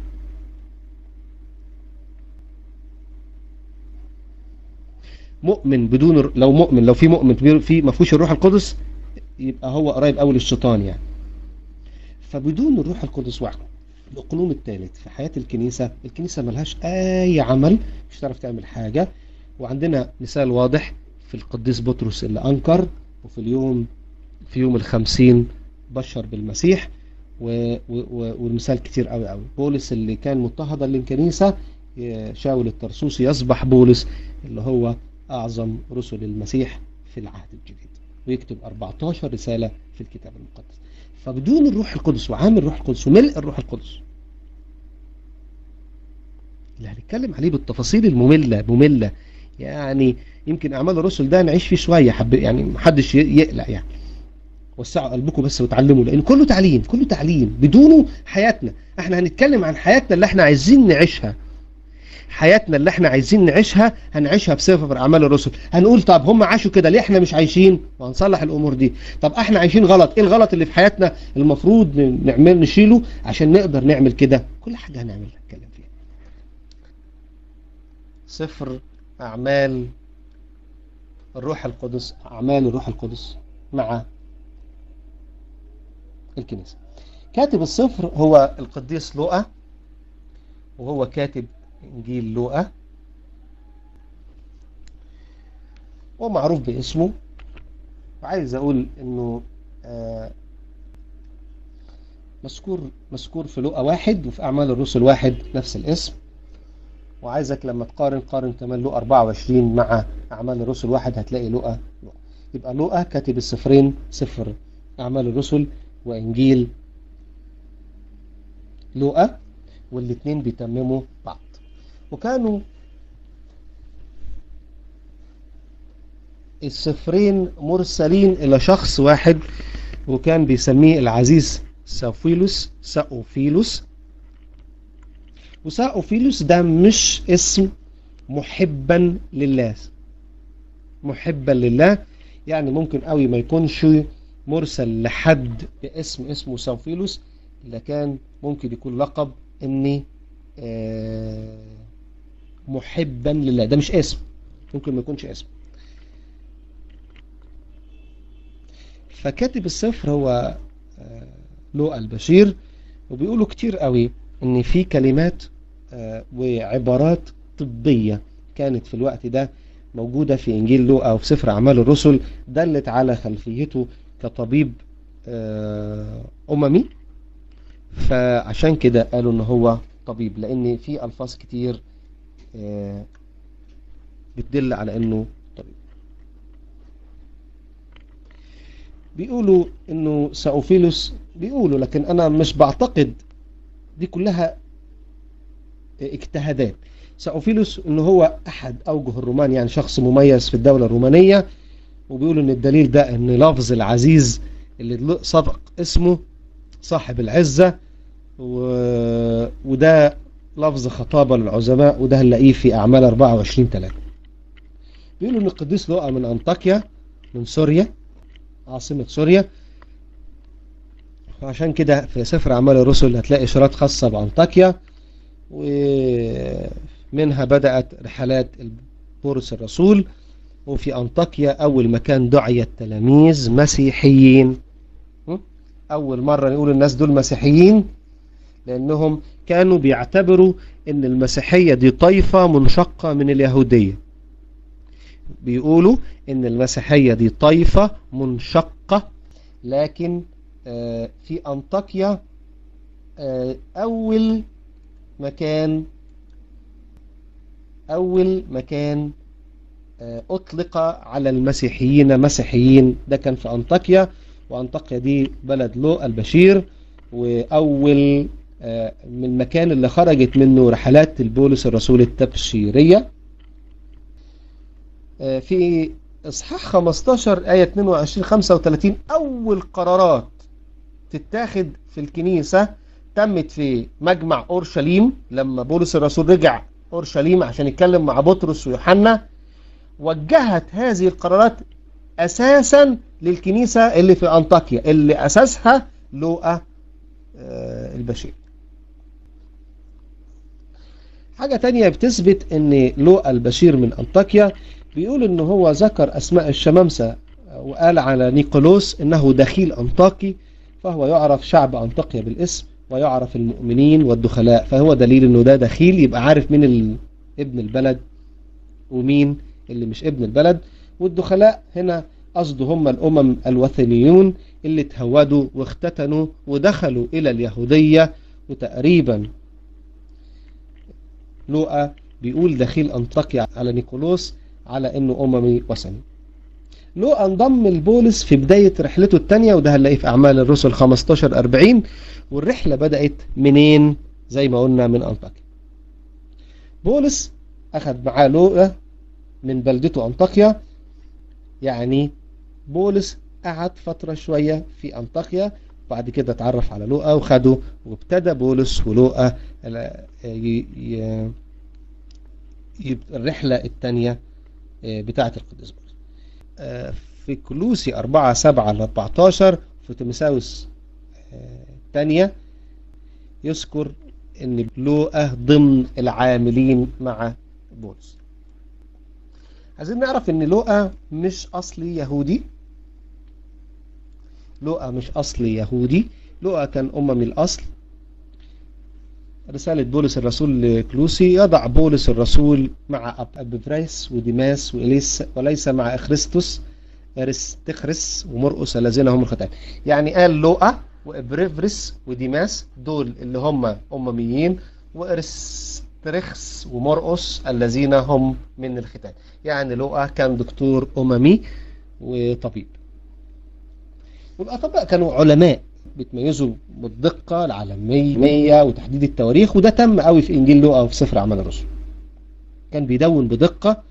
مؤمن بدون لو مؤمن لو في مؤمن في ما فيهوش الروح القدس يبقى هو قريب قوي للشيطان يعني فبدون الروح القدس وعد الأقلوم الثالث في حياة الكنيسة الكنيسة ملهاش أي عمل مش تعرف تعمل حاجة وعندنا مثال واضح في القديس بطرس اللي أنكر وفي اليوم في يوم الخمسين بشر بالمسيح و و والمثال كتير قوي قوي بولس اللي كان مضطهدا للكنيسة شاول الترسوسي يصبح بولس اللي هو أعظم رسل المسيح في العهد الجديد ويكتب 14 رسالة في الكتاب المقدس فبدون الروح القدس وعامل الروح القدس وملء الروح القدس اللي هنتكلم عليه بالتفاصيل المملة مملة يعني يمكن أعمال الرسل ده نعيش فيه شوية حب يعني محدش يقلق يعني وسعوا قلبكم بس وتعلموا لأن كله تعليم كله تعليم بدونه حياتنا احنا هنتكلم عن حياتنا اللي احنا عايزين نعيشها حياتنا اللي احنا عايزين نعيشها هنعيشها بسبب اعمال الرسل هنقول طب هم عاشوا كده ليه احنا مش عايشين وهنصلح الامور دي طب احنا عايشين غلط ايه الغلط اللي في حياتنا المفروض نعمل نشيله عشان نقدر نعمل كده كل حاجه هنعملها نتكلم فيها سفر اعمال الروح القدس اعمال الروح القدس مع الكنيسه كاتب السفر هو القديس لوقا وهو كاتب إنجيل لوقا ومعروف باسمه وعايز أقول إنه آه مذكور مذكور في لوقا واحد وفي أعمال الرسل واحد نفس الاسم وعايزك لما تقارن قارن كمان لوقا 24 مع أعمال الرسل واحد هتلاقي لوقا لوقا يبقى لوقا كاتب السفرين سفر أعمال الرسل وإنجيل لوقا والاثنين بيتمموا بعض وكانوا السفرين مرسلين إلى شخص واحد وكان بيسميه العزيز سافيلوس ساوفيلوس وساوفيلوس ده مش اسم محبا لله محبا لله يعني ممكن قوي ما يكونش مرسل لحد باسم اسمه سوفيلوس اللي كان ممكن يكون لقب اني محبا لله ده مش اسم ممكن ما يكونش اسم فكاتب السفر هو لوقا البشير وبيقولوا كتير قوي ان في كلمات وعبارات طبية كانت في الوقت ده موجودة في انجيل لوقا وفي سفر اعمال الرسل دلت على خلفيته كطبيب اممي فعشان كده قالوا ان هو طبيب لان في الفاظ كتير بتدل على انه طبيب بيقولوا انه ساوفيلوس بيقولوا لكن انا مش بعتقد دي كلها اجتهادات ساوفيلوس انه هو احد اوجه الرومان يعني شخص مميز في الدولة الرومانية وبيقولوا ان الدليل ده ان لفظ العزيز اللي سبق اسمه صاحب العزة و... وده لفظ خطابة للعزماء وده هنلاقيه في أعمال 24 3 بيقولوا إن القديس لوقا من أنطاكيا من سوريا عاصمة سوريا وعشان كده في سفر أعمال الرسل هتلاقي إشارات خاصة بأنطاكيا ومنها بدأت رحلات بولس الرسول وفي أنطاكيا أول مكان دعي التلاميذ مسيحيين أول مرة نقول الناس دول مسيحيين لأنهم كانوا بيعتبروا أن المسيحية دي طائفة منشقة من اليهودية بيقولوا أن المسيحية دي طائفة منشقة لكن في أنطاكيا أول مكان أول مكان أطلق على المسيحيين مسيحيين ده كان في أنطاكيا وأنطاكيا دي بلد لو البشير وأول من المكان اللي خرجت منه رحلات البولس الرسول التبشيرية في إصحاح 15 آية 22 35 أول قرارات تتاخد في الكنيسة تمت في مجمع أورشليم لما بولس الرسول رجع أورشليم عشان يتكلم مع بطرس ويوحنا وجهت هذه القرارات أساسا للكنيسة اللي في أنطاكيا اللي أساسها لوقا البشير حاجة تانية بتثبت ان لوقا البشير من أنطاكيا بيقول ان هو ذكر أسماء الشمامسة وقال على نيقولوس انه دخيل أنطاكي فهو يعرف شعب أنطاكيا بالاسم ويعرف المؤمنين والدخلاء فهو دليل انه ده دخيل يبقى عارف مين ابن البلد ومين اللي مش ابن البلد والدخلاء هنا قصده هم الأمم الوثنيون اللي تهودوا واختتنوا ودخلوا إلى اليهودية وتقريبا لوقا بيقول دخيل أنطاكيا على نيكولوس على أنه أممي وثني لوقا انضم لبولس في بداية رحلته الثانية وده هنلاقيه في أعمال الرسل 15 40 والرحلة بدأت منين زي ما قلنا من أنطاكيا بولس أخذ معاه لوقا من بلدته أنطاكيا يعني بولس قعد فترة شوية في أنطاكيا بعد كده اتعرف على لوقا وخده وابتدى بولس ولوقا الرحلة الثانية بتاعة القديس بولس في كلوسي 4 7 ل 14 في تيموثاوس الثانية يذكر ان لوقا ضمن العاملين مع بولس عايزين نعرف ان لوقا مش اصلي يهودي لوقا مش اصلي يهودي لوقا كان اممي الاصل رسالة بولس الرسول لكلوسي يضع بولس الرسول مع أبفريس وديماس وإليس وليس مع أخريستوس أرستخرس ومرقس الذين هم الختان يعني قال لوقا وإبريفرس وديماس دول اللي هم أمميين وإرسترخس ومرقس الذين هم من الختان يعني لوقا كان دكتور أممي وطبيب والأطباء كانوا علماء بيتميزوا بالدقة العالمية وتحديد التواريخ وده تم قوي في إنجيل لوقا وفي سفر أعمال الرسل كان بيدون بدقة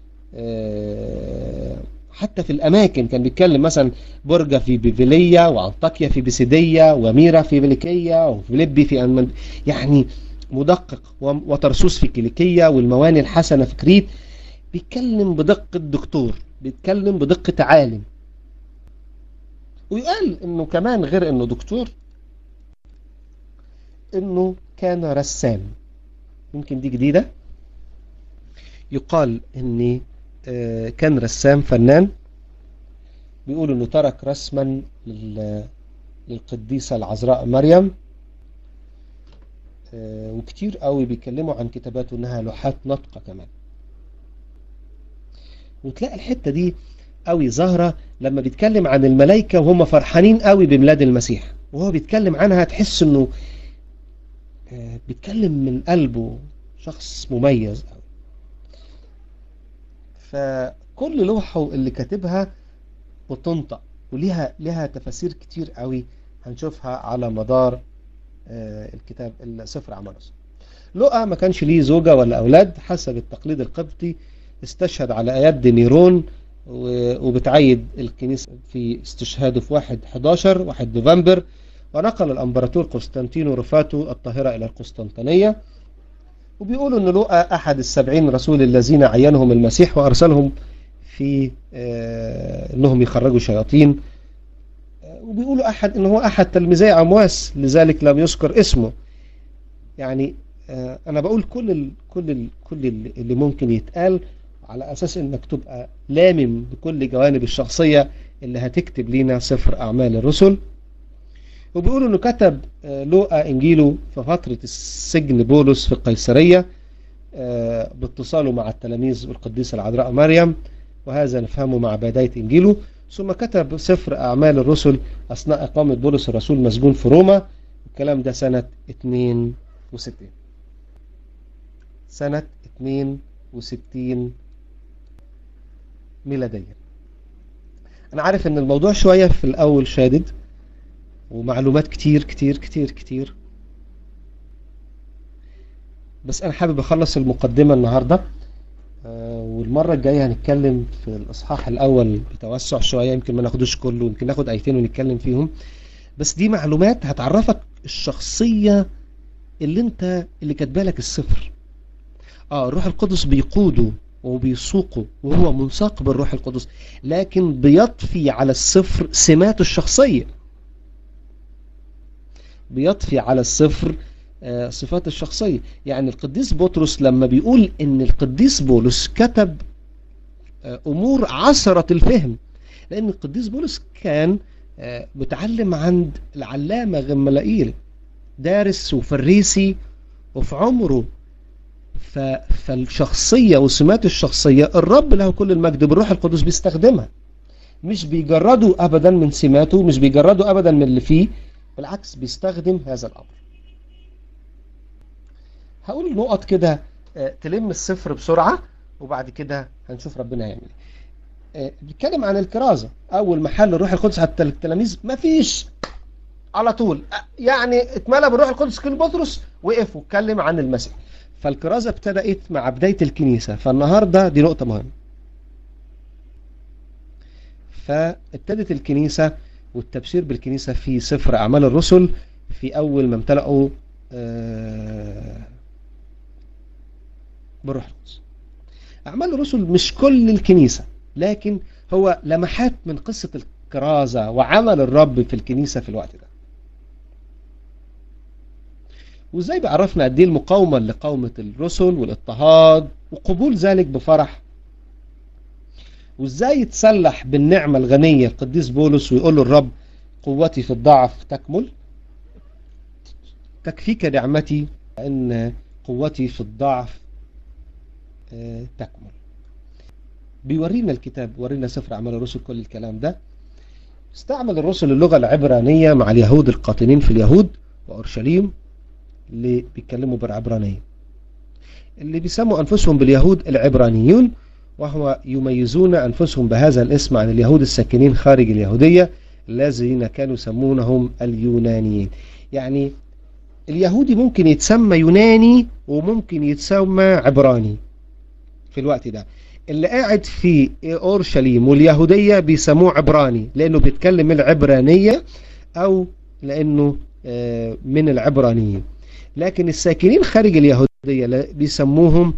حتى في الأماكن كان بيتكلم مثلا برجة في بيفيلية وأنطاكيا في بيسيدية وميرا في بليكية وفيليبي في أنمن يعني مدقق وترسوس في كيليكية والمواني الحسنة في كريت بيتكلم بدقة دكتور بيتكلم بدقة عالم ويقال انه كمان غير انه دكتور انه كان رسام يمكن دي جديدة يقال ان كان رسام فنان بيقولوا انه ترك رسما للقديسة العذراء مريم وكتير قوي بيتكلموا عن كتاباته انها لوحات ناطقة كمان وتلاقي الحتة دي قوي ظاهرة لما بيتكلم عن الملائكة وهم فرحانين قوي بميلاد المسيح وهو بيتكلم عنها تحس انه بيتكلم من قلبه شخص مميز قوي فكل لوحه اللي كاتبها بتنطق وليها لها تفاسير كتير قوي هنشوفها على مدار الكتاب السفر اعمال الرسل لقى ما كانش ليه زوجة ولا أولاد حسب التقليد القبطي استشهد على يد نيرون وبتعيد الكنيسة في استشهاده في 1 11 1 نوفمبر ونقل الأمبراطور قسطنطينو رفاتو الطاهرة إلى القسطنطينية وبيقولوا أن لقى أحد السبعين رسول الذين عينهم المسيح وأرسلهم في أنهم يخرجوا شياطين وبيقولوا أحد أنه هو أحد تلميذي عمواس لذلك لم يذكر اسمه يعني أنا بقول كل ال كل ال كل اللي ممكن يتقال على أساس أنك تبقى لامم بكل جوانب الشخصية اللي هتكتب لنا سفر أعمال الرسل وبيقولوا أنه كتب لوقا إنجيله في فترة السجن بولس في القيصرية باتصاله مع التلاميذ والقديسة العذراء مريم وهذا نفهمه مع بداية إنجيله ثم كتب سفر أعمال الرسل أثناء إقامة بولس الرسول مسجون في روما الكلام ده سنة 62 سنة 62 ميلاديا أنا عارف إن الموضوع شوية في الأول شادد ومعلومات كتير كتير كتير كتير بس أنا حابب أخلص المقدمة النهاردة والمرة الجاية هنتكلم في الإصحاح الأول بتوسع شوية يمكن ما ناخدوش كله يمكن ناخد آيتين ونتكلم فيهم بس دي معلومات هتعرفك الشخصية اللي انت اللي كاتبالك الصفر اه الروح القدس بيقوده وبيسوقه وهو منساق بالروح القدس لكن بيطفي على الصفر سماته الشخصية بيطفي على الصفر آه صفات الشخصية يعني القديس بطرس لما بيقول ان القديس بولس كتب آه امور عصرة الفهم لان القديس بولس كان آه متعلم عند العلامة غملائيل دارس وفريسي وفي عمره فالشخصية وسمات الشخصية الرب له كل المجد بالروح القدس بيستخدمها مش بيجردوا أبدا من سماته مش بيجردوا أبدا من اللي فيه بالعكس بيستخدم هذا الأمر هقول نقط كده تلم الصفر بسرعة وبعد كده هنشوف ربنا هيعمل ايه بيتكلم عن الكرازة أول محل الروح القدس حتى التلاميذ مفيش على طول يعني اتملى بالروح القدس كل بطرس وقف واتكلم عن المسيح فالكرازة ابتدأت مع بداية الكنيسة فالنهاردة دي نقطة مهمة فابتدت الكنيسة والتبشير بالكنيسة في سفر أعمال الرسل في أول ما امتلأوا بالروح القدس أعمال الرسل مش كل الكنيسة لكن هو لمحات من قصة الكرازة وعمل الرب في الكنيسة في الوقت ده وازاي بيعرفنا قد ايه المقاومه لقومه الرسل والاضطهاد وقبول ذلك بفرح وازاي يتسلح بالنعمه الغنيه القديس بولس ويقول له الرب قوتي في الضعف تكمل تكفيك نعمتي ان قوتي في الضعف تكمل بيورينا الكتاب ورينا سفر اعمال الرسل كل الكلام ده استعمل الرسل اللغه العبرانيه مع اليهود القاطنين في اليهود واورشليم اللي بيتكلموا بالعبرانية اللي بيسموا أنفسهم باليهود العبرانيون وهو يميزون أنفسهم بهذا الاسم عن اليهود الساكنين خارج اليهودية الذين كانوا يسمونهم اليونانيين يعني اليهودي ممكن يتسمى يوناني وممكن يتسمى عبراني في الوقت ده اللي قاعد في أورشليم واليهودية بيسموه عبراني لأنه بيتكلم العبرانية أو لأنه من العبرانيين لكن الساكنين خارج اليهودية بيسموهم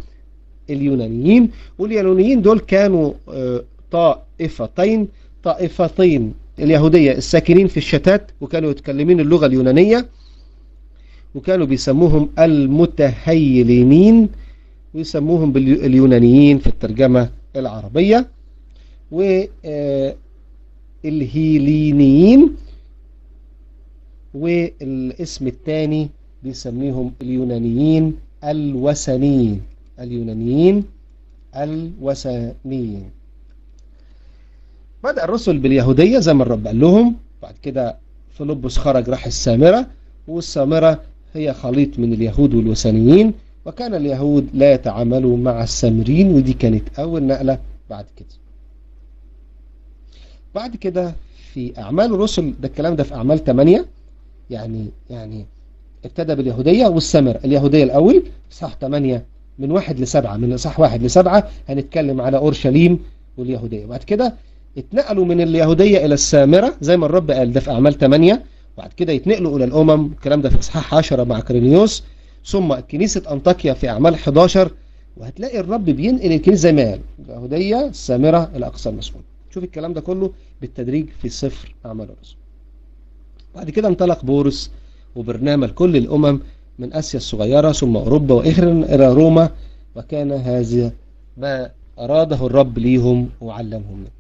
اليونانيين واليونانيين دول كانوا طائفتين طائفتين اليهودية الساكنين في الشتات وكانوا يتكلمين اللغة اليونانية وكانوا بيسموهم المتهيلينين ويسموهم باليونانيين في الترجمة العربية والهيلينيين والاسم الثاني بيسميهم اليونانيين الوثنيين اليونانيين الوثنيين بدأ الرسل باليهودية زي ما الرب قال لهم بعد كده فيلبس خرج راح السامرة والسامرة هي خليط من اليهود والوثنيين وكان اليهود لا يتعاملوا مع السامرين ودي كانت أول نقلة بعد كده بعد كده في أعمال الرسل ده الكلام ده في أعمال 8 يعني يعني ابتدى باليهودية والسامرة اليهودية الأول صح 8 من واحد لسبعة من صح واحد لسبعة هنتكلم على أورشليم واليهودية بعد كده اتنقلوا من اليهودية إلى السامرة زي ما الرب قال ده في أعمال 8 وبعد كده يتنقلوا إلى الأمم الكلام ده في إصحاح 10 مع كرينيوس ثم كنيسة أنطاكيا في أعمال 11 وهتلاقي الرب بينقل الكنيسة زي ما قال اليهودية السامرة الأقصى المسؤول شوف الكلام ده كله بالتدريج في سفر أعمال الرسل بعد كده انطلق بورس وبرنامج كل الأمم من آسيا الصغيرة ثم أوروبا وإخرا إلى روما وكان هذا ما أراده الرب ليهم وعلمهم منه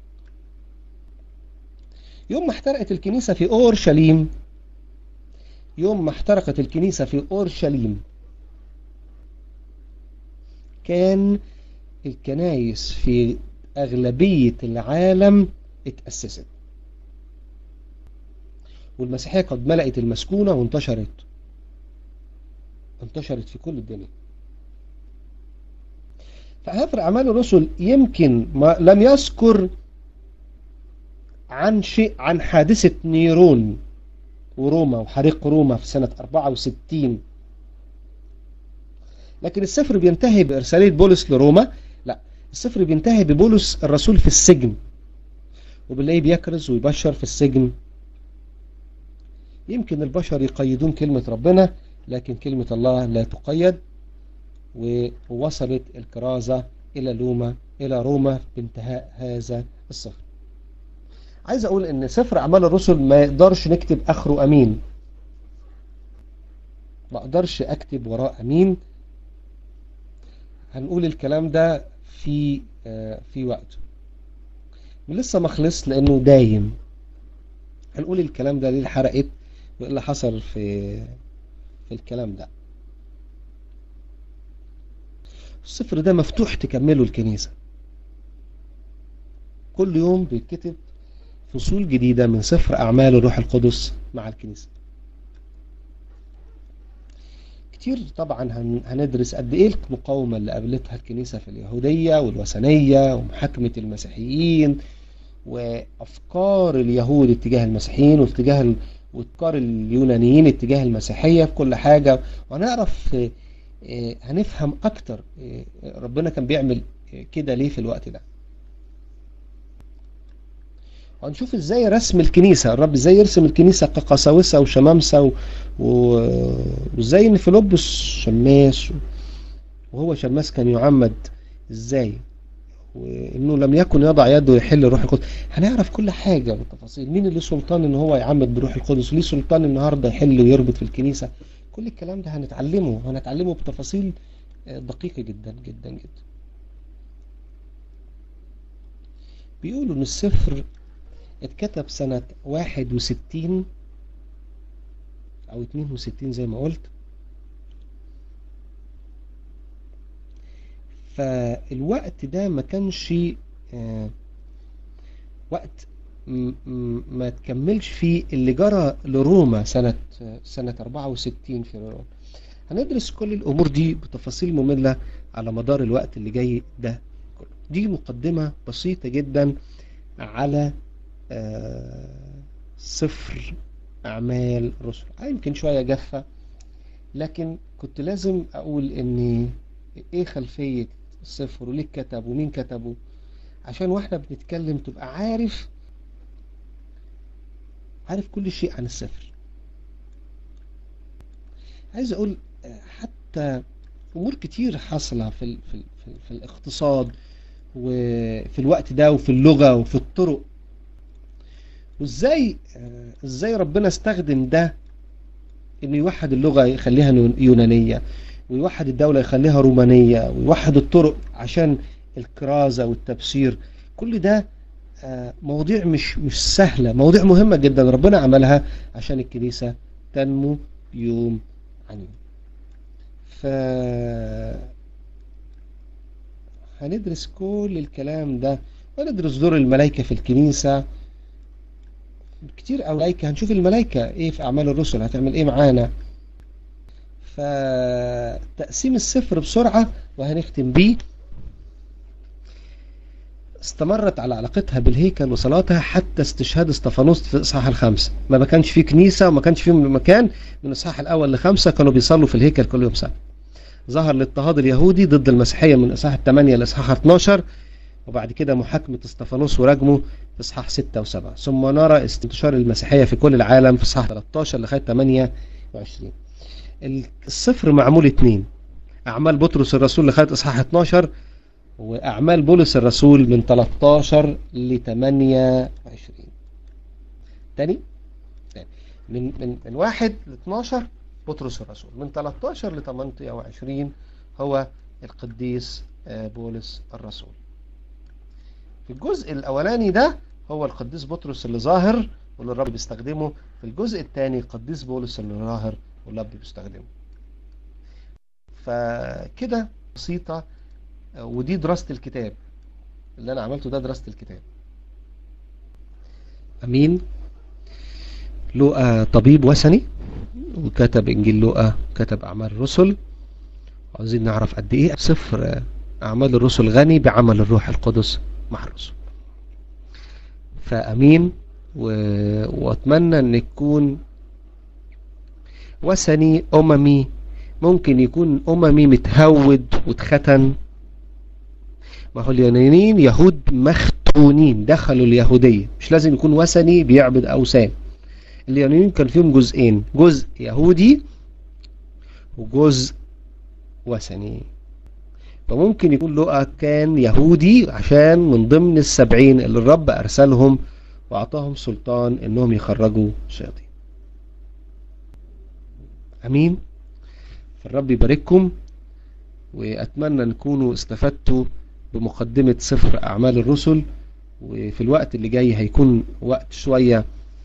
يوم ما احترقت الكنيسة في أورشليم يوم ما احترقت الكنيسة في أورشليم كان الكنايس في أغلبية العالم اتأسست والمسيحية قد ملأت المسكونة وانتشرت انتشرت في كل الدنيا فهفر أعمال الرسل يمكن ما لم يذكر عن شيء عن حادثة نيرون وروما وحريق روما في سنة 64 لكن السفر بينتهي بإرسالية بولس لروما لا السفر بينتهي ببولس الرسول في السجن وبنلاقيه بيكرز ويبشر في السجن يمكن البشر يقيدون كلمة ربنا لكن كلمة الله لا تقيد ووصلت الكرازة إلى لوما إلى روما بانتهاء هذا السفر عايز أقول إن سفر أعمال الرسل ما يقدرش نكتب آخره أمين ما أقدرش أكتب وراء أمين هنقول الكلام ده في في وقته لسه ما خلص لأنه دايم هنقول الكلام ده ليه حرقت وإيه اللي حصل في في الكلام ده السفر ده مفتوح تكمله الكنيسة كل يوم بيتكتب فصول جديدة من سفر أعمال الروح القدس مع الكنيسة كتير طبعا هندرس قد ايه المقاومة اللي قابلتها الكنيسة في اليهودية والوثنية ومحاكمة المسيحيين وأفكار اليهود اتجاه المسيحيين واتجاه وافكار اليونانيين اتجاه المسيحية في كل حاجة وهنعرف هنفهم أكتر ربنا كان بيعمل كده ليه في الوقت ده وهنشوف ازاي رسم الكنيسة الرب ازاي يرسم الكنيسة كقساوسة وشمامسة و... و... وازاي ان فيلبس شماس وهو شماس كان يعمد ازاي وانه لم يكن يضع يده يحل روح القدس هنعرف كل حاجة بالتفاصيل مين اللي سلطان ان هو يعمد بروح القدس ليه سلطان النهاردة يحل ويربط في الكنيسة كل الكلام ده هنتعلمه وهنتعلمه بتفاصيل دقيقة جدا جدا جدا بيقولوا ان السفر اتكتب سنة واحد وستين او اتنين وستين زي ما قلت فالوقت ده ما كانش آه وقت ما تكملش فيه اللي جرى لروما سنة سنة 64 في روما هندرس كل الأمور دي بتفاصيل مملة على مدار الوقت اللي جاي ده كله دي مقدمة بسيطة جدا على آه صفر أعمال الرسل يمكن شوية جافة لكن كنت لازم أقول إن إيه خلفية الصفر وليه كتب ومين كتبه عشان واحنا بنتكلم تبقى عارف عارف كل شيء عن السفر عايز أقول حتى أمور كتير حاصلة في, ال في, ال في, ال في الاقتصاد وفي الوقت ده وفي اللغة وفي الطرق وازاي ازاي ربنا استخدم ده انه يوحد اللغة يخليها يونانية ويوحد الدولة يخليها رومانية ويوحد الطرق عشان الكرازة والتبصير كل ده مواضيع مش مش سهلة مواضيع مهمة جدا ربنا عملها عشان الكنيسة تنمو يوم عن يوم ف هندرس كل الكلام ده وندرس دور الملائكة في الكنيسة كتير أو ملائكة هنشوف الملائكة ايه في أعمال الرسل هتعمل ايه معانا فتقسيم السفر بسرعة وهنختم بيه استمرت على علاقتها بالهيكل وصلاتها حتى استشهاد استفانوس في الإصحاح الخامسة ما كانش فيه كنيسة وما كانش فيه مكان من الإصحاح الأول لخمسة كانوا بيصلوا في الهيكل كل يوم سبت ظهر الاضطهاد اليهودي ضد المسيحية من إصحاح 8 لإصحاح 12 وبعد كده محاكمة استفانوس ورجمه في إصحاح 6 و7 ثم نرى انتشار المسيحية في كل العالم في إصحاح 13 لغاية 28 الصفر معمول اتنين أعمال بطرس الرسول لغاية إصحاح 12 وأعمال بولس الرسول من 13 ل 28 تاني من من من 1 ل 12 بطرس الرسول من 13 ل 28 هو القديس بولس الرسول في الجزء الأولاني ده هو القديس بطرس اللي ظاهر واللي الرب بيستخدمه في الجزء الثاني القديس بولس اللي ظاهر والرب بيستخدمه فكده بسيطة ودي دراسة الكتاب اللي أنا عملته ده دراسة الكتاب أمين لوقا طبيب وثني وكتب إنجيل لوقا كتب أعمال الرسل عاوزين نعرف قد إيه سفر أعمال الرسل غني بعمل الروح القدس مع الرسل فأمين و... وأتمنى أن يكون وثني أممي ممكن يكون أممي متهود واتختن ما هو اليونانيين يهود مختونين دخلوا اليهودية مش لازم يكون وثني بيعبد أوثان اليونانيين كان فيهم جزئين جزء يهودي وجزء وثني فممكن يكون لقى كان يهودي عشان من ضمن السبعين اللي الرب أرسلهم وأعطاهم سلطان إنهم يخرجوا الشياطين أمين فالرب يبارككم وأتمنى نكونوا استفدتوا بمقدمة سفر أعمال الرسل وفي الوقت اللي جاي هيكون وقت شوية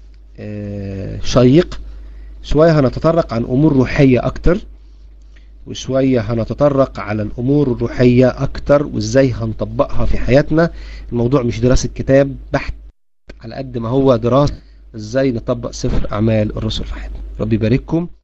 شيق شوية هنتطرق عن أمور روحية أكتر وشوية هنتطرق على الأمور الروحية أكتر وإزاي هنطبقها في حياتنا الموضوع مش دراسة كتاب بحت على قد ما هو دراسة إزاي نطبق سفر أعمال الرسل في حياتنا ربي يبارككم